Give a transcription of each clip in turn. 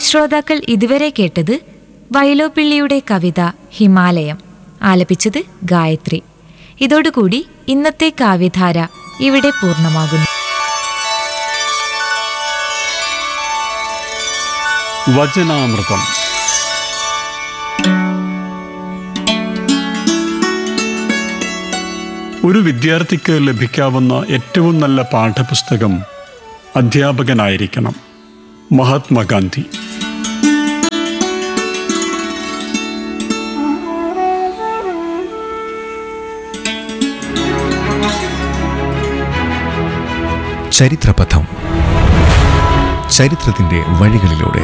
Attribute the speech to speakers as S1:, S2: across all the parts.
S1: ശ്രോതാക്കൾ ഇതുവരെ കേട്ടത് വയലോപ്പിള്ളിയുടെ കവിത ഹിമാലയം ആലപിച്ചത് ഗായത്രി ഇതോടുകൂടി ഇന്നത്തെ കാവ്യധാര ഇവിടെ പൂർണ്ണമാകുന്നു
S2: വചനാമൃതം ഒരു വിദ്യാർത്ഥിക്ക് ലഭിക്കാവുന്ന ഏറ്റവും നല്ല പാഠപുസ്തകം അധ്യാപകനായിരിക്കണം മഹാത്മാഗാന്ധി
S3: ചരിത്രപഥം ചരിത്രത്തിന്റെ വഴികളിലൂടെ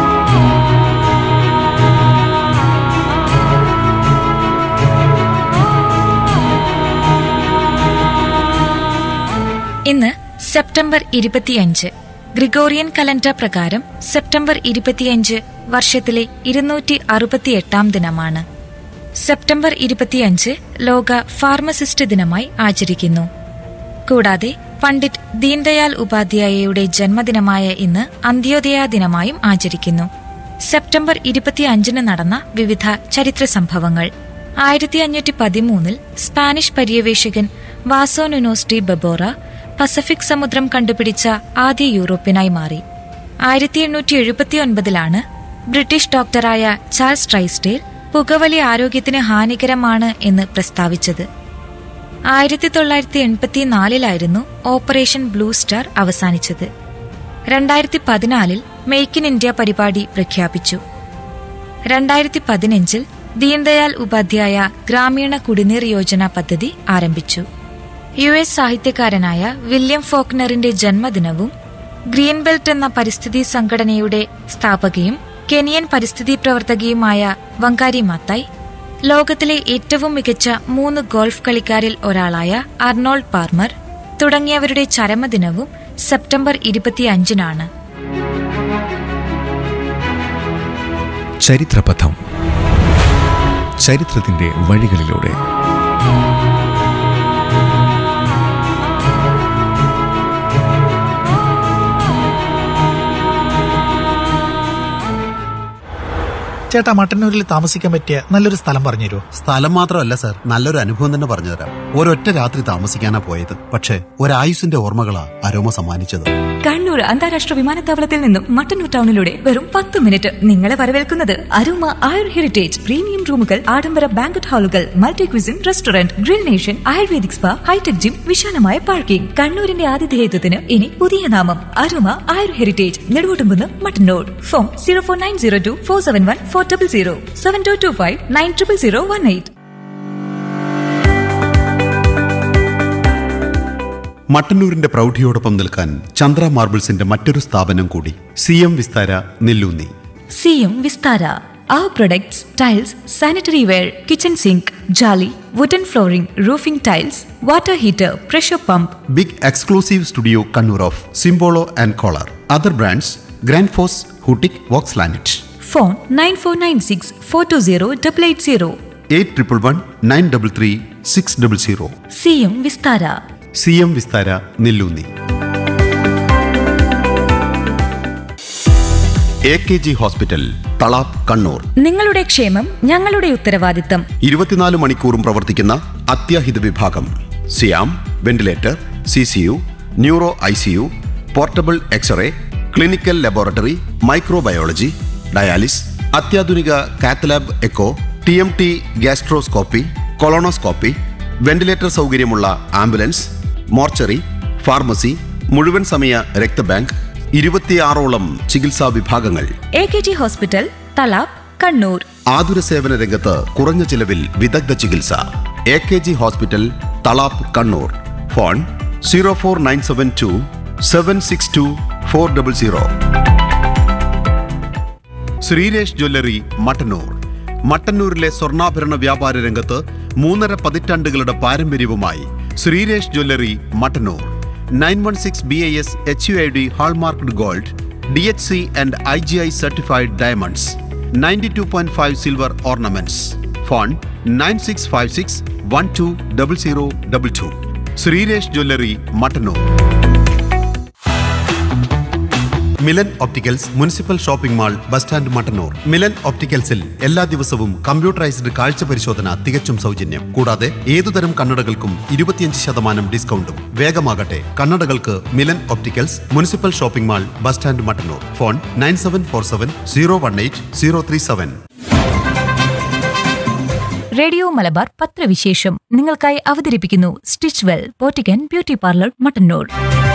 S1: ഇന്ന് സെപ്റ്റംബർ ഇരുപത്തിയഞ്ച് ഗ്രിഗോറിയൻ കലണ്ടർ പ്രകാരം സെപ്റ്റംബർ ഇരുപത്തിയഞ്ച് വർഷത്തിലെ ഇരുന്നൂറ്റി അറുപത്തിയെട്ടാം ദിനമാണ് സെപ്റ്റംബർ ഇരുപത്തിയഞ്ച് ലോക ഫാർമസിസ്റ്റ് ദിനമായി ആചരിക്കുന്നു കൂടാതെ പണ്ഡിറ്റ് ദീൻദയാൽ ഉപാധ്യായയുടെ ജന്മദിനമായ ഇന്ന് അന്ത്യോദയ ദിനമായും ആചരിക്കുന്നു സെപ്റ്റംബർ ഇരുപത്തിയഞ്ചിന് നടന്ന വിവിധ ചരിത്ര സംഭവങ്ങൾ ആയിരത്തി അഞ്ഞൂറ്റി പതിമൂന്നിൽ സ്പാനിഷ് പര്യവേഷകൻ വാസോ നുനോസ്റ്റി ബബോറ പസഫിക് സമുദ്രം കണ്ടുപിടിച്ച ആദ്യ യൂറോപ്യനായി മാറി ആയിരത്തി എണ്ണൂറ്റി എഴുപത്തിയൊൻപതിലാണ് ബ്രിട്ടീഷ് ഡോക്ടറായ ചാൾസ് ട്രൈസ്റ്റേൽ പുകവലി ആരോഗ്യത്തിന് ഹാനികരമാണ് എന്ന് പ്രസ്താവിച്ചത് ആയിരത്തി തൊള്ളായിരത്തി എൺപത്തിനാലിലായിരുന്നു ഓപ്പറേഷൻ ബ്ലൂ സ്റ്റാർ അവസാനിച്ചത് രണ്ടായിരത്തി പതിനാലിൽ മെയ്ക്ക് ഇൻ ഇന്ത്യ പരിപാടി പ്രഖ്യാപിച്ചു രണ്ടായിരത്തി പതിനഞ്ചിൽ ദീൻദയാൽ ഉപാധ്യായ ഗ്രാമീണ കുടിനീർ യോജന പദ്ധതി ആരംഭിച്ചു യു എസ് സാഹിത്യകാരനായ വില്യം ഫോക്നറിന്റെ ജന്മദിനവും ഗ്രീൻ ബെൽറ്റ് എന്ന പരിസ്ഥിതി സംഘടനയുടെ സ്ഥാപകയും കെനിയൻ പരിസ്ഥിതി പ്രവർത്തകയുമായ വങ്കാരി മാത്തായ് ലോകത്തിലെ ഏറ്റവും മികച്ച മൂന്ന് ഗോൾഫ് കളിക്കാരിൽ ഒരാളായ അർണോൾഡ് പാർമർ തുടങ്ങിയവരുടെ ചരമദിനവും സെപ്റ്റംബർ ഇരുപത്തിയഞ്ചിനാണ്
S3: ചരിത്രപഥം ചരിത്രത്തിന്റെ വഴികളിലൂടെ
S4: ചേട്ടാ മട്ടന്നൂരിൽ താമസിക്കാൻ പറ്റിയ നല്ലൊരു സ്ഥലം പറഞ്ഞു തരുമോ
S5: സ്ഥലം മാത്രമല്ല സാർ നല്ലൊരു അനുഭവം തന്നെ പറഞ്ഞുതരാം ഒരൊറ്റ രാത്രി താമസിക്കാനാ പോയത് പക്ഷേ ഒരായുസിന്റെ ഓർമ്മകളാ അരോമ സമ്മാനിച്ചത്
S6: കണ്ണൂർ അന്താരാഷ്ട്ര വിമാനത്താവളത്തിൽ നിന്നും മട്ടന്നൂർ ടൗണിലൂടെ വെറും പത്ത് മിനിറ്റ് നിങ്ങളെ വരവേൽക്കുന്നത് അരുമ ആയുർ ഹെറിറ്റേജ് പ്രീമിയം റൂമുകൾ ആഡംബര ബാങ്കറ്റ് ഹാളുകൾ multi cuisine restaurant grill nation ayurvedic spa hi-tech gym വിശാലമായ പാർക്കിംഗ് കണ്ണൂരിന്റെ ആതിഥേയത്വത്തിന് ഇനി പുതിയ നാമം Aruma Ayur heritage Neduvottumkunnu Mattannur phone zero four nine zero two four seven one four double zero seven two two five nine triple zero one eight
S5: മട്ടന്നൂരിന്റെ പ്രൗഢിയോടൊപ്പം നിൽക്കാൻ ചന്ദ്ര മാർബിൾസിന്റെ മറ്റൊരു സ്ഥാപനം കൂടി സി എം വിസ്താര നെല്ലൂന്നി
S6: സിയും Vistara Our products, tiles, sanitary ware, kitchen sink, jolly, wooden flooring, roofing tiles, water heater, pressure pump,
S5: big exclusive studio Kannur of Simpolo and Kohler other brands Grundfos ഹൂട്ടിക് വോക്സ് ലാനറ്റ്
S6: phone 9496 420 880.
S5: Eight triple one nine double three six double zero
S6: സിയും Vistara
S5: C M Vistara Nellunni A K G hospital Thalap Kannur
S6: നിങ്ങളുടെ ക്ഷേമം ഞങ്ങളുടെ ഉത്തരവാദിത്തം
S5: ഇരുപത്തിനാല് മണിക്കൂറും പ്രവർത്തിക്കുന്ന അത്യാഹിത വിഭാഗം സിയാം ventilator C C U neuro I C U portable X-ray clinical laboratory microbiology dialysis അത്യാധുനിക cath lab echo T M T gastroscopy colonoscopy ventilator സൗകര്യമുള്ള ആംബുലൻസ് മോർച്ചറി ഫാർമസി മുഴുവൻ സമയ രക്തബാങ്ക് ഇരുപത്തിയാറോളം ചികിത്സാ വിഭാഗങ്ങൾ
S6: A K G hospital Thalap Kannur
S5: ആതുര സേവന രംഗത്ത് കുറഞ്ഞ ചിലവിൽ വിദഗ്ധ ചികിത്സ A K G hospital Thalap Kannur phone zero four nine seven two seven six two four double zero Sreeresh jewellery Mattannur മട്ടന്നൂരിലെ സ്വർണ്ണാഭരണ വ്യാപാര രംഗത്ത് മൂന്നര പതിറ്റാണ്ടുകളുടെ പാരമ്പര്യവുമായി Sreeresh jewellery Mattannur nine one six B I S H U I D hallmarked gold D H C and I G I certified diamonds ninety two point five silver ornaments phone nine six five six one two double zero double two Sreeresh jewellery Mattannur Milan opticals municipal shopping mall bus stand Mattannur Milan ഒപ്റ്റിക്കൽസിൽ എല്ലാ ദിവസവും computerised കാഴ്ച പരിശോധന തികച്ചും സൗജന്യം കൂടാതെ ഏതുതരം കണ്ണടകൾക്കും ഇരുപത്തിയഞ്ച് ശതമാനം ഡിസ്കൗണ്ടും വേഗമാകട്ടെ കണ്ണടകൾക്ക് Milan opticals municipal shopping mall bus stand Mattannur phone nine seven four seven zero one eight zero three seven
S6: radio Malabar പത്രവിശേഷം നിങ്ങൾക്കായി അവതരിപ്പിക്കുന്നു സ്റ്റിച്ച് വെൽ പോറ്റിക്കൻ ബ്യൂട്ടി പാർലർ മട്ടന്നൂർ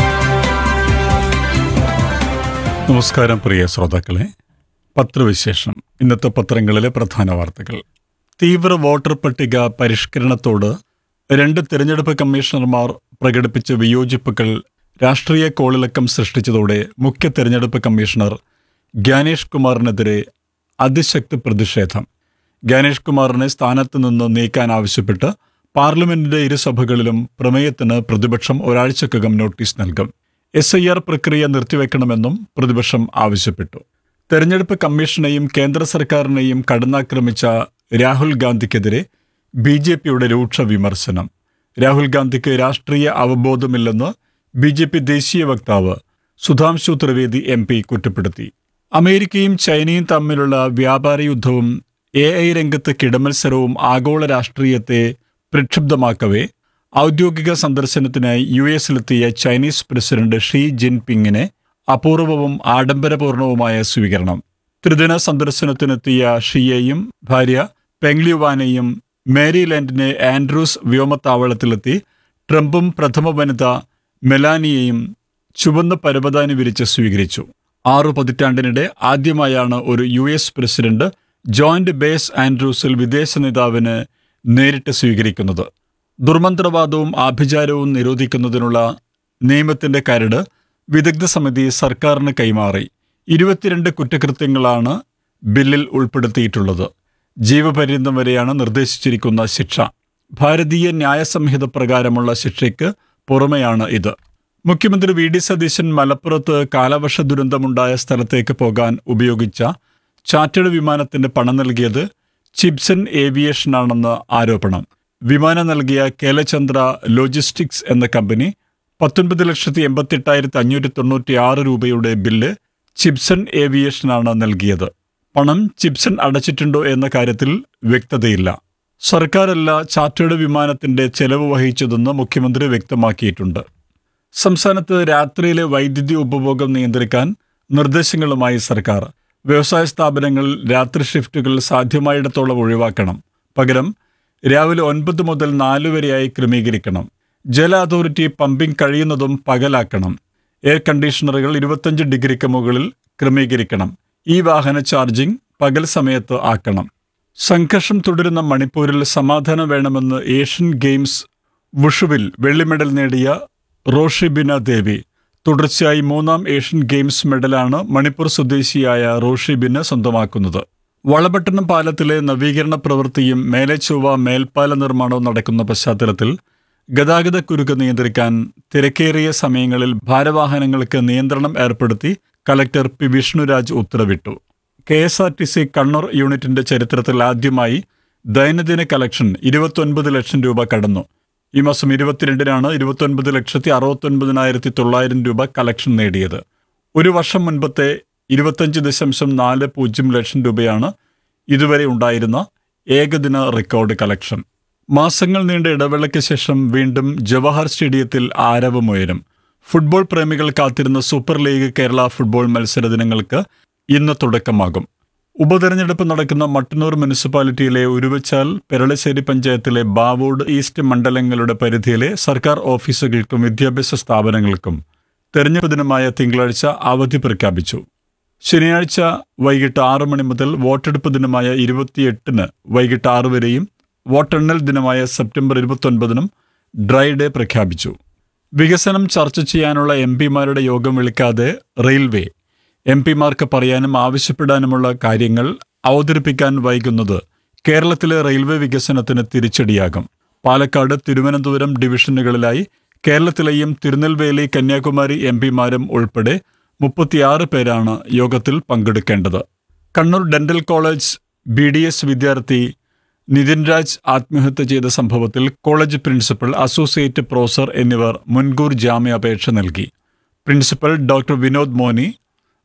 S2: നമസ്കാരം പ്രിയ ശ്രോതാക്കളെ പത്രവിശേഷം ഇന്നത്തെ പത്രങ്ങളിലെ പ്രധാന വാർത്തകൾ തീവ്ര വോട്ടർ പട്ടിക പരിഷ്കരണത്തോട് രണ്ട് തിരഞ്ഞെടുപ്പ് കമ്മീഷണർമാർ പ്രകടിപ്പിച്ച വിയോജിപ്പുകൾ രാഷ്ട്രീയ കോളിളക്കം സൃഷ്ടിച്ചതോടെ മുഖ്യ തിരഞ്ഞെടുപ്പ് കമ്മീഷണർ ഗ്യാനേഷ് കുമാറിനെതിരെ അതിശക്ത പ്രതിഷേധം ഗ്യാനേഷ് കുമാറിനെ സ്ഥാനത്ത് നിന്ന് നീക്കാൻ ആവശ്യപ്പെട്ട് പാർലമെന്റിന്റെ ഇരുസഭകളിലും പ്രമേയത്തിന് പ്രതിപക്ഷം ഒരാഴ്ചക്കകം നോട്ടീസ് നൽകും എസ് ഐ ആർ പ്രക്രിയ നിർത്തിവെക്കണമെന്നും പ്രതിപക്ഷം ആവശ്യപ്പെട്ടു തെരഞ്ഞെടുപ്പ് കമ്മീഷനെയും കേന്ദ്ര സർക്കാരിനെയും കടന്നാക്രമിച്ച രാഹുൽ ഗാന്ധിക്കെതിരെ ബി ജെ പിയുടെ രൂക്ഷ വിമർശനം രാഹുൽ ഗാന്ധിക്ക് രാഷ്ട്രീയ അവബോധമില്ലെന്ന് ബി ജെ പി ദേശീയ വക്താവ് സുധാംശു ത്രിവേദി എം പി കുറ്റപ്പെടുത്തി അമേരിക്കയും ചൈനയും തമ്മിലുള്ള വ്യാപാര യുദ്ധവും എ ഐ രംഗത്ത് കിടമത്സരവും ആഗോള രാഷ്ട്രീയത്തെ പ്രക്ഷുബ്ധമാക്കവേ ഔദ്യോഗിക സന്ദർശനത്തിനായി യു എസിലെത്തിയ ചൈനീസ് പ്രസിഡന്റ് ഷീ ജിൻപിങ്ങിനെ അപൂർവവും ആഡംബരപൂർണവുമായ സ്വീകരണം ത്രിദിന സന്ദർശനത്തിനെത്തിയ ഷിയെയും ഭാര്യ പെങ്ലിവാനെയും മേരിലാൻഡിനെ ആൻഡ്രൂസ് വ്യോമത്താവളത്തിലെത്തി ട്രംപും പ്രഥമ വനിത മെലാനിയെയും ചുവന്ന പരവതാനി വിരിച്ച് സ്വീകരിച്ചു ആറു പതിറ്റാണ്ടിനിടെ ആദ്യമായാണ് ഒരു U S president joint base ആൻഡ്രൂസിൽ വിദേശ നേതാവിന് നേരിട്ട് സ്വീകരിക്കുന്നത് ദുർമന്ത്രവാദവും ആഭിചാരവും നിരോധിക്കുന്നതിനുള്ള നിയമത്തിന്റെ കരട് വിദഗ്ധ സമിതി സർക്കാരിന് കൈമാറി ഇരുപത്തിരണ്ട് കുറ്റകൃത്യങ്ങളാണ് ബില്ലിൽ ഉൾപ്പെടുത്തിയിട്ടുള്ളത് ജീവപര്യന്തം വരെയാണ് നിർദ്ദേശിച്ചിരിക്കുന്ന ശിക്ഷ ഭാരതീയ ന്യായ സംഹിത പ്രകാരമുള്ള ശിക്ഷയ്ക്ക് പുറമെയാണ് ഇത് മുഖ്യമന്ത്രി വി ഡി സതീശൻ മലപ്പുറത്ത് കാലവർഷ ദുരന്തമുണ്ടായ സ്ഥലത്തേക്ക് പോകാൻ ഉപയോഗിച്ച ചാർട്ടേഡ് വിമാനത്തിന് പണം നൽകിയത് ചിപ്സൺ ഏവിയേഷനാണെന്ന് ആരോപണം വിമാനം നൽകിയ കേലചന്ദ്ര ലോജിസ്റ്റിക്സ് എന്ന കമ്പനി പത്തൊൻപത് ലക്ഷത്തി എൺപത്തെട്ടായിരത്തി അഞ്ഞൂറ്റി തൊണ്ണൂറ്റി ആറ് രൂപയുടെ ബില്ല് ചിപ്സൺ ഏവിയേഷനാണ് നൽകിയത് പണം ചിപ്സൺ അടച്ചിട്ടുണ്ടോ എന്ന കാര്യത്തിൽ വ്യക്തതയില്ല സർക്കാരല്ല ചാർട്ടേഡ് വിമാനത്തിന്റെ ചെലവ് വഹിച്ചതെന്ന് മുഖ്യമന്ത്രി വ്യക്തമാക്കിയിട്ടുണ്ട് സംസ്ഥാനത്ത് രാത്രിയിലെ വൈദ്യുതി ഉപഭോഗം നിയന്ത്രിക്കാൻ നിർദ്ദേശങ്ങളുമായി സർക്കാർ വ്യവസായ സ്ഥാപനങ്ങളിൽ രാത്രി ഷിഫ്റ്റുകൾ സാധ്യമായിടത്തോളം ഒഴിവാക്കണം പകരം രാവിലെ ഒൻപത് മുതൽ നാല് വരെയായി ക്രമീകരിക്കണം ജല അതോറിറ്റി പമ്പിംഗ് കഴിയുന്നതും പകലാക്കണം എയർ കണ്ടീഷണറുകൾ ഇരുപത്തഞ്ച് ഡിഗ്രിക്ക് മുകളിൽ ക്രമീകരിക്കണം ഈ വാഹന ചാർജിംഗ് പകൽ സമയത്ത് ആക്കണം സംഘർഷം തുടരുന്ന മണിപ്പൂരിൽ സമാധാനം വേണമെന്ന് ഏഷ്യൻ ഗെയിംസ് വുഷുവിൽ വെള്ളി മെഡൽ നേടിയ റോഷിബിന ദേവി തുടർച്ചയായി മൂന്നാം ഏഷ്യൻ ഗെയിംസ് മെഡലാണ് മണിപ്പൂർ സ്വദേശിയായ റോഷിബിന് സ്വന്തമാക്കുന്നത് വളപട്ടണം പാലത്തിലെ നവീകരണ പ്രവൃത്തിയും മേലെ ചൊവ്വ മേൽപ്പാല നിർമ്മാണവും നടക്കുന്ന പശ്ചാത്തലത്തിൽ ഗതാഗതക്കുരുക്ക് നിയന്ത്രിക്കാൻ തിരക്കേറിയ സമയങ്ങളിൽ ഭാരവാഹനങ്ങൾക്ക് നിയന്ത്രണം ഏർപ്പെടുത്തി കലക്ടർ പി വിഷ്ണുരാജ് ഉത്തരവിട്ടു K S R T C Kannur യൂണിറ്റിന്റെ ചരിത്രത്തിൽ ആദ്യമായി ദൈനംദിന കളക്ഷൻ ഇരുപത്തൊൻപത് ലക്ഷം രൂപ കടന്നു ഈ മാസം ഇരുപത്തിരണ്ടിനാണ് ഇരുപത്തൊൻപത് ലക്ഷത്തി അറുപത്തൊൻപതിനായിരത്തി തൊള്ളായിരം രൂപ കളക്ഷൻ നേടിയത് ഒരു വർഷം മുൻപത്തെ ഇരുപത്തഞ്ച് ദശാംശം നാല് പൂജ്യം ലക്ഷം രൂപയാണ് ഇതുവരെ ഉണ്ടായിരുന്ന ഏകദിന റെക്കോർഡ് കളക്ഷൻ മാസങ്ങൾ നീണ്ട ഇടവേളയ്ക്ക് ശേഷം വീണ്ടും ജവഹർ സ്റ്റേഡിയത്തിൽ ആരവമുയരും ഫുട്ബോൾ പ്രേമികൾ കാത്തിരുന്ന സൂപ്പർ ലീഗ് കേരള ഫുട്ബോൾ മത്സര ദിനങ്ങൾക്ക് ഇന്ന് തുടക്കമാകും ഉപതെരഞ്ഞെടുപ്പ് നടക്കുന്ന മട്ടന്നൂർ മുനിസിപ്പാലിറ്റിയിലെ ഉരുവച്ചാൽ പെരളശ്ശേരി പഞ്ചായത്തിലെ ബാവോഡ് ഈസ്റ്റ് മണ്ഡലങ്ങളുടെ പരിധിയിലെ സർക്കാർ ഓഫീസുകൾക്കും വിദ്യാഭ്യാസ സ്ഥാപനങ്ങൾക്കും തെരഞ്ഞെടുപ്പ് ദിനമായ തിങ്കളാഴ്ച അവധി പ്രഖ്യാപിച്ചു ശനിയാഴ്ച വൈകിട്ട് ആറ് മണി മുതൽ വോട്ടെടുപ്പ് ദിനമായ ഇരുപത്തിയെട്ടിന് വൈകിട്ട് ആറ് വരെയും വോട്ടെണ്ണൽ ദിനമായ സെപ്റ്റംബർ ഇരുപത്തൊൻപതിനും ഡ്രൈ ഡേ പ്രഖ്യാപിച്ചു വികസനം ചർച്ച ചെയ്യാനുള്ള എം പിമാരുടെ യോഗം വിളിക്കാതെ റെയിൽവേ എം പിമാർക്ക് പറയാനും ആവശ്യപ്പെടാനുമുള്ള കാര്യങ്ങൾ അവതരിപ്പിക്കാൻ വൈകുന്നത് കേരളത്തിലെ റെയിൽവേ വികസനത്തിന് തിരിച്ചടിയാകും പാലക്കാട് തിരുവനന്തപുരം ഡിവിഷനുകളിലായി കേരളത്തിലെയും തിരുനെൽവേലി കന്യാകുമാരി എം പിമാരും ഉൾപ്പെടെ മുപ്പത്തിയാറ് പേരാണ് യോഗത്തിൽ പങ്കെടുക്കേണ്ടത് Kannur dental college B D S വിദ്യാർത്ഥി നിതിൻ രാജ് ആത്മഹത്യ ചെയ്ത സംഭവത്തിൽ കോളേജ് പ്രിൻസിപ്പൽ അസോസിയേറ്റ് പ്രൊഫസർ എന്നിവർ മുൻകൂർ ജാമ്യാപേക്ഷ നൽകി principal doctor Vinod Moni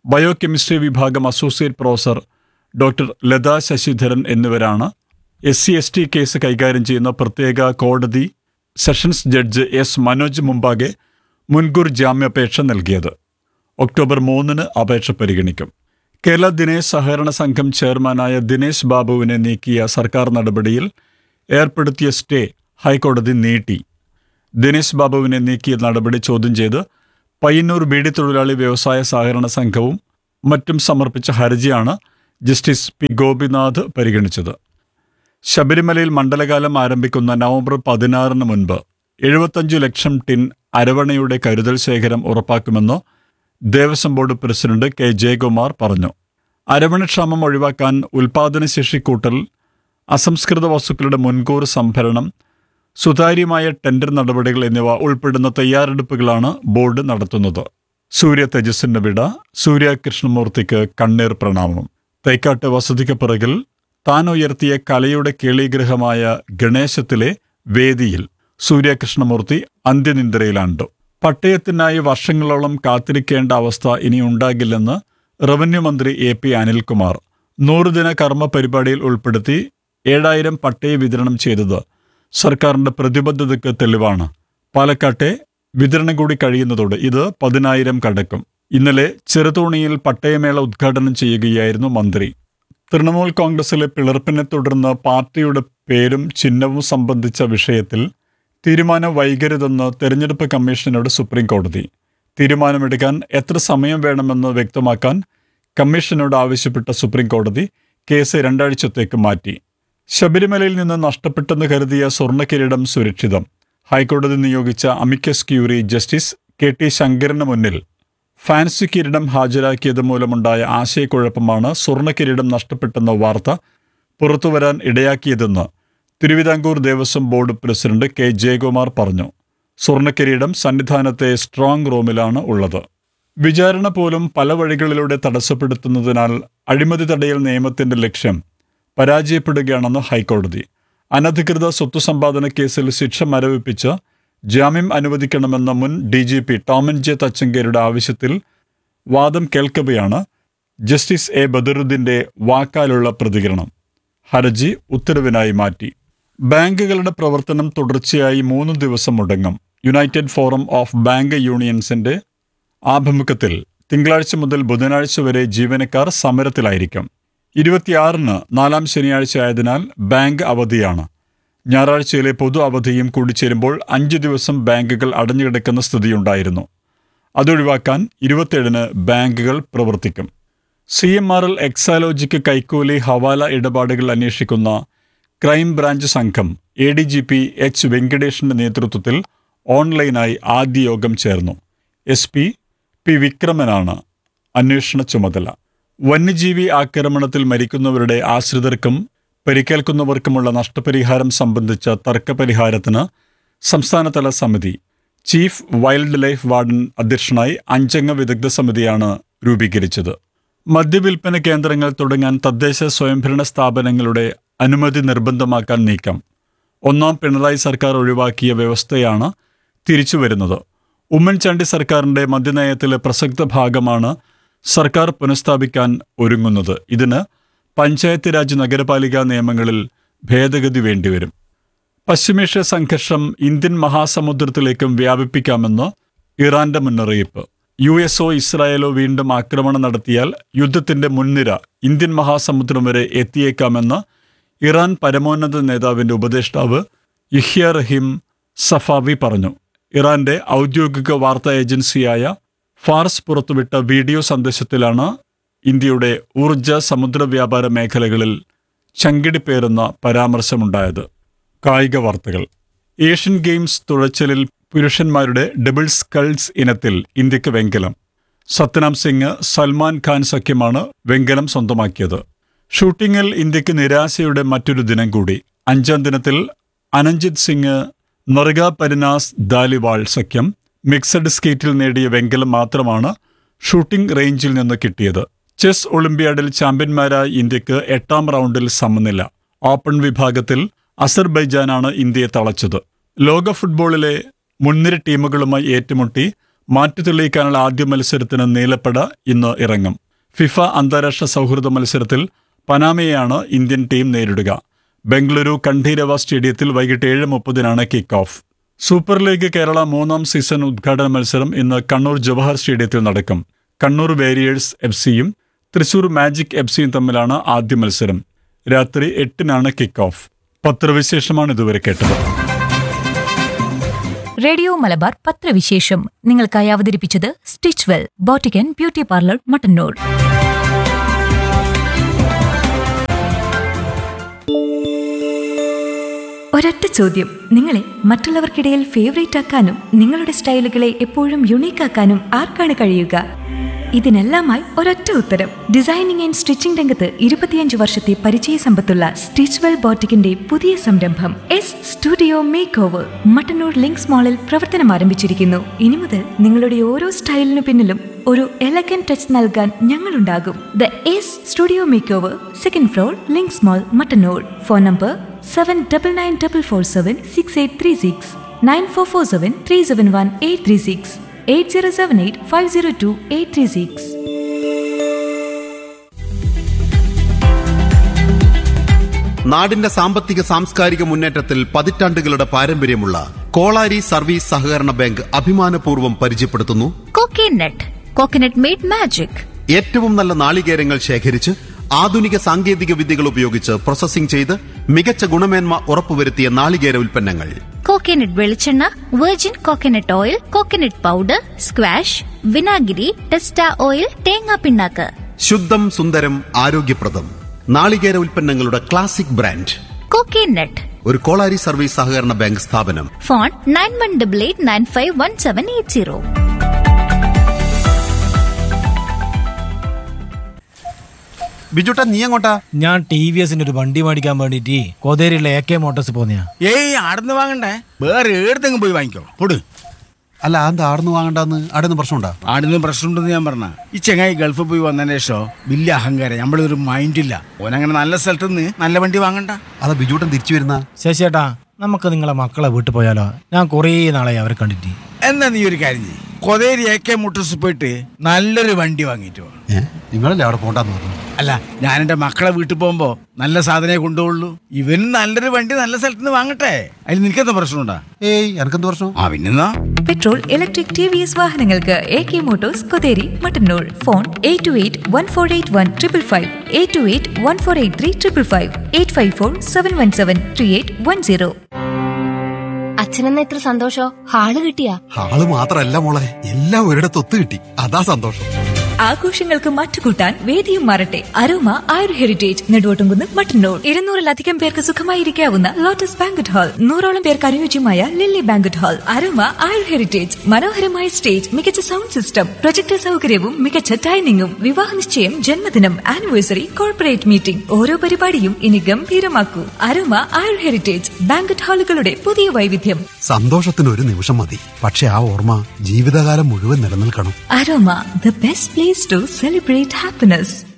S2: biochemistry വിഭാഗം associate professor doctor Latha Sasidharan എന്നിവരാണ് S C S T case കൈകാര്യം ചെയ്യുന്ന പ്രത്യേക കോടതി സെഷൻസ് ജഡ്ജ് എസ് മനോജ് മുമ്പാകെ മുൻകൂർ ജാമ്യാപേക്ഷ നൽകിയത് ഒക്ടോബർ മൂന്നിന് അപേക്ഷ പരിഗണിക്കും കേരള ദിനേശ് സഹകരണ സംഘം ചെയർമാനായ ദിനേശ് ബാബുവിനെ നീക്കിയ സർക്കാർ നടപടിയിൽ ഏർപ്പെടുത്തിയ സ്റ്റേ ഹൈക്കോടതി നീട്ടി ദിനേശ് ബാബുവിനെ നീക്കിയ നടപടി ചോദ്യം ചെയ്ത് പയ്യന്നൂർ ബീഡി തൊഴിലാളി വ്യവസായ സഹകരണ സംഘവും മറ്റും സമർപ്പിച്ച ഹർജിയാണ് ജസ്റ്റിസ് പി ഗോപിനാഥ് പരിഗണിച്ചത് ശബരിമലയിൽ മണ്ഡലകാലം ആരംഭിക്കുന്ന നവംബർ പതിനാറിന് മുൻപ് എഴുപത്തഞ്ചു ലക്ഷം ടിൻ അരവണയുടെ കരുതൽ ശേഖരം ഉറപ്പാക്കുമെന്ന് Devaswom board president K Jayakumar പറഞ്ഞു അരവണക്ഷാമം ഒഴിവാക്കാൻ ഉൽപാദനശേഷി കൂട്ടൽ അസംസ്കൃത വസ്തുക്കളുടെ മുൻകൂർ സംഭരണം സുതാര്യമായ ടെൻഡർ നടപടികൾ എന്നിവ ഉൾപ്പെടുന്ന തയ്യാറെടുപ്പുകളാണ് ബോർഡ് നടത്തുന്നത് സൂര്യ തേജസ്സിന്റെ വിട സൂര്യ കൃഷ്ണമൂർത്തിക്ക് കണ്ണീർ പ്രണാമം തൈക്കാട്ട് വസതിക്ക് പിറകിൽ താൻ ഉയർത്തിയ കലയുടെ കേളീഗ്രഹമായ ഗണേശത്തിലെ വേദിയിൽ സൂര്യകൃഷ്ണമൂർത്തി അന്ത്യനിന്ദ്രയിലാണ്ടു പട്ടയത്തിനായി വർഷങ്ങളോളം കാത്തിരിക്കേണ്ട അവസ്ഥ ഇനി ഉണ്ടാകില്ലെന്ന് റവന്യൂ മന്ത്രി എ പി അനിൽകുമാർ നൂറുദിന കർമ്മ പരിപാടിയിൽ ഉൾപ്പെടുത്തി ഏഴായിരം പട്ടയ വിതരണം ചെയ്തത് സർക്കാരിന്റെ പ്രതിബദ്ധതയ്ക്ക് തെളിവാണ് പാലക്കാട്ടെ വിതരണം കൂടി കഴിയുന്നതോടെ ഇത് പതിനായിരം കടക്കും ഇന്നലെ ചെറുതോണിയിൽ പട്ടയമേള ഉദ്ഘാടനം ചെയ്യുകയായിരുന്നു മന്ത്രി തൃണമൂൽ കോൺഗ്രസിലെ പിളർപ്പിനെ തുടർന്ന് പാർട്ടിയുടെ പേരും ചിഹ്നവും സംബന്ധിച്ച വിഷയത്തിൽ തീരുമാനം വൈകരുതെന്ന് തെരഞ്ഞെടുപ്പ് കമ്മീഷനോട് സുപ്രീം കോടതി തീരുമാനമെടുക്കാൻ എത്ര സമയം വേണമെന്ന് വ്യക്തമാക്കാൻ കമ്മീഷനോട് ആവശ്യപ്പെട്ട സുപ്രീം കോടതി കേസ് രണ്ടാഴ്ചത്തേക്ക് മാറ്റി ശബരിമലയിൽ നിന്ന് നഷ്ടപ്പെട്ടെന്ന് കരുതിയ സ്വർണ്ണക്കിരീടം സുരക്ഷിതം ഹൈക്കോടതി നിയോഗിച്ച amicus curiae justice K T ശങ്കരന് മുന്നിൽ ഫാൻസി കിരീടം ഹാജരാക്കിയത് മൂലമുണ്ടായ ആശയക്കുഴപ്പമാണ് സ്വർണ്ണക്കിരീടം നഷ്ടപ്പെട്ടെന്ന വാർത്ത പുറത്തുവരാൻ ഇടയാക്കിയതെന്ന് Thiruvithamkoor Devaswom board president K Jayakumar പറഞ്ഞു സ്വർണ്ണക്കിരീടം സന്നിധാനത്തെ സ്ട്രോങ് റൂമിലാണ് ഉള്ളത് വിചാരണ പോലും പല വഴികളിലൂടെ തടസ്സപ്പെടുത്തുന്നതിനാൽ അഴിമതി തടയൽ നിയമത്തിന്റെ ലക്ഷ്യം പരാജയപ്പെടുകയാണെന്ന് ഹൈക്കോടതി അനധികൃത സ്വത്ത് സമ്പാദന കേസിൽ ശിക്ഷ മരവിപ്പിച്ച് ജാമ്യം അനുവദിക്കണമെന്ന മുൻ D G P Tomin J തച്ചങ്കേരുടെ ആവശ്യത്തിൽ വാദം കേൾക്കവെയാണ് ജസ്റ്റിസ് എ ബദറുദ്ദീന്റെ വാക്കാലുള്ള പ്രതികരണം ഹർജി ഉത്തരവിനായി മാറ്റി ബാങ്കുകളുടെ പ്രവർത്തനം തുടർച്ചയായി മൂന്ന് ദിവസം മുടങ്ങും യുണൈറ്റഡ് ഫോറം ഓഫ് ബാങ്ക് യൂണിയൻസിന്റെ ആഭിമുഖ്യത്തിൽ തിങ്കളാഴ്ച മുതൽ ബുധനാഴ്ച വരെ ജീവനക്കാർ സമരത്തിലായിരിക്കും ഇരുപത്തിയാറിന് നാലാം ശനിയാഴ്ച ആയതിനാൽ ബാങ്ക് അവധിയാണ് ഞായറാഴ്ചയിലെ പൊതു അവധിയും കൂടിച്ചേരുമ്പോൾ അഞ്ച് ദിവസം ബാങ്കുകൾ അടഞ്ഞുകിടക്കുന്ന സ്ഥിതിയുണ്ടായിരുന്നു അതൊഴിവാക്കാൻ ഇരുപത്തിയേഴിന് ബാങ്കുകൾ പ്രവർത്തിക്കും C M R L Exalogic കൈക്കൂലി ഹവാല ഇടപാടുകൾ അന്വേഷിക്കുന്ന ക്രൈം ബ്രാഞ്ച് സംഘം A D G P H വെങ്കടേഷിന്റെ നേതൃത്വത്തിൽ ഓൺലൈനായി ആദ്യ യോഗം ചേർന്നു എസ് പി പി വിക്രമനാണ് അന്വേഷണ ചുമതല വന്യജീവി ആക്രമണത്തിൽ മരിക്കുന്നവരുടെ ആശ്രിതർക്കും പരിക്കേൽക്കുന്നവർക്കുമുള്ള നഷ്ടപരിഹാരം സംബന്ധിച്ച തർക്കപരിഹാരത്തിന് സംസ്ഥാനതല സമിതി ചീഫ് വൈൽഡ് ലൈഫ് വാർഡൻ അധ്യക്ഷനായി അഞ്ചംഗ വിദഗ്ധ സമിതിയാണ് രൂപീകരിച്ചത് മദ്യവിൽപ്പന കേന്ദ്രങ്ങൾ തുടങ്ങാൻ തദ്ദേശ സ്വയംഭരണ സ്ഥാപനങ്ങളുടെ അനുമതി നിർബന്ധമാക്കാൻ നീക്കം ഒന്നാം പിണറായി സർക്കാർ ഒഴിവാക്കിയ വ്യവസ്ഥയാണ് തിരിച്ചു വരുന്നത് ഉമ്മൻചാണ്ടി സർക്കാരിന്റെ മദ്യനയത്തിലെ പ്രസക്ത ഭാഗമാണ് സർക്കാർ പുനഃസ്ഥാപിക്കാൻ ഒരുങ്ങുന്നത് ഇതിന് പഞ്ചായത്ത് രാജ് നഗരപാലിക നിയമങ്ങളിൽ ഭേദഗതി വേണ്ടിവരും പശ്ചിമേഷ്യ സംഘർഷം ഇന്ത്യൻ മഹാസമുദ്രത്തിലേക്കും വ്യാപിപ്പിക്കാമെന്ന് ഇറാന്റെ മുന്നറിയിപ്പ് യു എസ് ഒ ഇസ്രായേലോ വീണ്ടും ആക്രമണം നടത്തിയാൽ യുദ്ധത്തിന്റെ മുൻനിര ഇന്ത്യൻ മഹാസമുദ്രം വരെ എത്തിയേക്കാമെന്ന് ഇറാൻ പരമോന്നത നേതാവിന്റെ ഉപദേഷ്ടാവ് ഇഹ്യ റഹീം സഫാവി പറഞ്ഞു ഇറാന്റെ ഔദ്യോഗിക വാർത്താ ഏജൻസിയായ ഫാർസ് പുറത്തുവിട്ട വീഡിയോ സന്ദേശത്തിലാണ് ഇന്ത്യയുടെ ഊർജ സമുദ്ര വ്യാപാര മേഖലകളിൽ ചങ്കിടിപ്പേറുന്ന പരാമർശമുണ്ടായത് കായിക വാർത്തകൾ ഏഷ്യൻ ഗെയിംസ് തുഴച്ചിലിൽ പുരുഷന്മാരുടെ ഡബിൾ സ്കൾസ് ഇനത്തിൽ ഇന്ത്യക്ക് വെങ്കലം സത്നാം സിംഗ് സൽമാൻ ഖാൻ സഖ്യമാണ് വെങ്കലം സ്വന്തമാക്കിയത് ഷൂട്ടിങ്ങിൽ ഇന്ത്യക്ക് നിരാശയുടെ മറ്റൊരു ദിനം കൂടി അഞ്ചാം ദിനത്തിൽ അനഞ്ജിത് സിംഗ് നർഗ പരിനാസ് ദാലിവാൾ സഖ്യം മിക്സഡ് സ്കേറ്റിൽ നേടിയ വെങ്കലം മാത്രമാണ് ഷൂട്ടിംഗ് റേഞ്ചിൽ നിന്ന് കിട്ടിയത് ചെസ് ഒളിമ്പ്യാഡിൽ ചാമ്പ്യന്മാരായ ഇന്ത്യക്ക് എട്ടാം റൗണ്ടിൽ സമനില ഓപ്പൺ വിഭാഗത്തിൽ അസർബൈജാനാണ് ഇന്ത്യയെ തളച്ചത് ലോക ഫുട്ബോളിലെ മുൻനിര ടീമുകളുമായി ഏറ്റുമുട്ടി മാറ്റി തെളിയിക്കാനുള്ള ആദ്യ മത്സരത്തിന് നീലപ്പട ഇന്ന് ഇറങ്ങും ഫിഫ അന്താരാഷ്ട്ര സൗഹൃദ മത്സരത്തിൽ പനാമയെയാണ് ഇന്ത്യൻ ടീം നേരിടുക ബംഗളൂരു കണ്ഠീരവ സ്റ്റേഡിയത്തിൽ വൈകിട്ട് ഏഴ് മുപ്പതിനാണ് kick off super league Kerala മൂന്നാം സീസൺ ഉദ്ഘാടന മത്സരം ഇന്ന് കണ്ണൂർ ജവഹർ സ്റ്റേഡിയത്തിൽ നടക്കും കണ്ണൂർ വേരിയേഴ്സ് എഫ് സിയും തൃശൂർ മാജിക് എഫ് സിയും തമ്മിലാണ് ആദ്യ മത്സരം രാത്രി എട്ടിനാണ് കിക്ക് ഓഫ് പത്രവിശേഷമാണ് ഇതുവരെ കേട്ടത്
S6: റേഡിയോ മലബാർ പത്രവിശേഷം നിങ്ങൾക്കായി അവതരിപ്പിച്ചത് സ്റ്റിച്ച് വെൽ ബോട്ടിക്കൻ ബ്യൂട്ടി പാർലർ മട്ടന്നൂർ ഒരൊറ്റ ചോദ്യം നിങ്ങളെ മറ്റുള്ളവർക്കിടയിൽ ഫേവറേറ്റ് ആക്കാനും നിങ്ങളുടെ സ്റ്റൈലുകളെ എപ്പോഴും യുണീക്ക് ആക്കാനും ആർക്കാണ് കഴിയുക ഇതിനെല്ലാമായി ഒരൊറ്റ ഉത്തരം ഡിസൈനിങ് ആൻഡ് സ്റ്റിച്ചിംഗ് രംഗത്ത് ഇരുപത്തിയഞ്ച് വർഷത്തെ പരിചയ സമ്പത്തുള്ള സ്റ്റിച്ച്വെൽ ബോട്ടിക്കിന്റെ പുതിയ സംരംഭം S studio make over Mattannur Links മാളിൽ പ്രവർത്തനം ആരംഭിച്ചിരിക്കുന്നു ഇനി മുതൽ നിങ്ങളുടെ ഓരോ സ്റ്റൈലിനു പിന്നിലും ഒരു എലഗൻ ടച്ച് നൽകാൻ ഞങ്ങളുണ്ടാകും the S studio make over second floor Links mall Mattannur phone number seven double nine double four seven six eight three six nine four four seven three seven one eight three six eight zero seven eight five zero two eight three six
S5: നാടിന്റെ സാമ്പത്തിക സാംസ്കാരിക മുന്നേറ്റത്തിൽ പതിറ്റാണ്ടുകളുടെ പാരമ്പര്യമുള്ള Kolari service സഹകരണ bank അഭിമാനപൂർവ്വം പരിചയപ്പെടുത്തുന്നു
S7: coconut coconut made magic
S5: ഏറ്റവും നല്ല നാളികേരങ്ങൾ ശേഖരിച്ച് ആധുനിക സാങ്കേതിക വിദ്യകൾ ഉപയോഗിച്ച് പ്രോസസ്സിംഗ് ചെയ്ത് മികച്ച ഗുണമേന്മ ഉറപ്പുവരുത്തിയ നാളികേര ഉൽപ്പന്നങ്ങൾ
S7: കോക്കനട്ട് വെളിച്ചെണ്ണ virgin coconut oil coconut powder squash വിനാഗിരി ടെസ്റ്റ ഓയിൽ തേങ്ങാ പിണ്ണാക്ക്
S5: ശുദ്ധം സുന്ദരം ആരോഗ്യപ്രദം നാളികേര ഉൽപ്പന്നങ്ങളുടെ ക്ലാസിക് ബ്രാൻഡ്
S7: കോക്കനട്ട്
S5: ഒരു കോളാരി സർവീസ് സഹകരണ ബാങ്ക് സ്ഥാപനം
S7: phone nine one double eight nine five one seven eight zero
S5: ബിജുട്ടാ നീ എങ്ങോട്ടാ
S8: ഞാൻ ടി വി എസിന്റെ ഒരു വണ്ടി മേടിക്കാൻ വേണ്ടിട്ട് കോതേരിയിലെ എ കെ മോട്ടോഴ്സ് പോന്നെയാ
S9: ഏയ് ആടുന്ന് വാങ്ങണ്ടേ വേറെ ഏടത്തെങ്കിലും പോയി വാങ്ങിക്കോ പൊട്
S5: അല്ല എന്താ ആടുന്ന് വാങ്ങണ്ടെന്ന് ആടുന്ന് പ്രശ്നമുണ്ടാ
S9: ആടുന്ന് പ്രശ്നമുണ്ടെന്ന് ഞാൻ പറഞ്ഞ ഈ ചെങ്ങായി ഗൾഫിൽ പോയി വന്നതിന് ശേഷം വലിയ അഹങ്കാരം നമ്മളൊരു മൈൻഡില്ല ഓനങ്ങനെ നല്ല സ്ഥലത്ത് നിന്ന് നല്ല വണ്ടി വാങ്ങണ്ട
S5: അതാ ബിജുട്ടൻ തിരിച്ചു വരുന്ന
S8: ശശിയേട്ടാ നമുക്ക് നിങ്ങളെ മക്കളെ വീട്ടിൽ പോയാലോ ഞാൻ കുറേ നാളായി അവരെ കണ്ടിട്ട്
S9: എന്നാ നീ ഒരു കാര്യം ചെയ്യ് കൊതേരി എ കെ മോട്ടോഴ്സ് പോയിട്ട് നല്ലൊരു വണ്ടി വാങ്ങിയിട്ട് വാ
S5: നിങ്ങളല്ലേ അവിടെ പോണ്ടെന്ന് പറഞ്ഞു
S9: അല്ല ഞാൻ എന്റെ മക്കളെ വീട്ടിൽ പോകുമ്പോ നല്ല സാധനമേ കൊണ്ടുപോകുള്ളൂ ഇവന് നല്ലൊരു വണ്ടി നല്ല സ്ഥലത്ത് നിന്ന് വാങ്ങട്ടെ അതിൽ നിനക്കെന്താ പ്രശ്നമുണ്ടാ
S5: ഏയ് എനക്കെന്ത് പ്രശ്നം
S9: ആ പിന്നെന്നാ
S6: petrol electric T V S വാഹനങ്ങൾക്ക് A K motors Kotheri Mattannur phone eight two eight one four eight one triple five eight two eight one four eight three triple five eight five four seven one seven three eight one zero
S7: അച്ഛനെന്ന ഇത്ര സന്തോഷോ hall കിട്ടിയാ
S5: ആള് മാത്രല്ല മോളെ എല്ലാം ഒരിടത്ത് ഒത്തു കിട്ടി അതാ സന്തോഷം
S6: ആഘോഷങ്ങൾക്ക് മാറ്റുകൂട്ടാൻ വേദിയും മാറട്ടെ അരോമ ആയുർ ഹെറിറ്റേജ് നെടുവോട്ടുംകുന്ന് മട്ടന്നൂർ ഇരുന്നൂറിലധികം പേർക്ക് സുഖമായിരിക്കാവുന്ന ലോട്ടസ് ബാങ്കറ്റ് ഹാൾ നൂറോളം പേർക്ക് അനുയോജ്യമായ Lily banquet hall Aroma Ayur Heritage മനോഹരമായ സ്റ്റേജ് മികച്ച സൗണ്ട് സിസ്റ്റം പ്രൊജക്ടർ സൗകര്യവും മികച്ച ഡൈനിങ്ങും വിവാഹ നിശ്ചയം ജന്മദിനം ആനിവേഴ്സറി കോർപ്പറേറ്റ് മീറ്റിംഗ് ഓരോ പരിപാടിയും ഇനി ഗംഭീരമാക്കൂ അരോമ ആയുർ ഹെറിറ്റേജ് ബാങ്കറ്റ് ഹാളുകളുടെ പുതിയ വൈവിധ്യം
S5: സന്തോഷത്തിന് ഒരു നിമിഷം മതി പക്ഷെ ആ ഓർമ്മ ജീവിതകാലം മുഴുവൻ നിലനിൽക്കണം
S6: Aroma the best place to celebrate happiness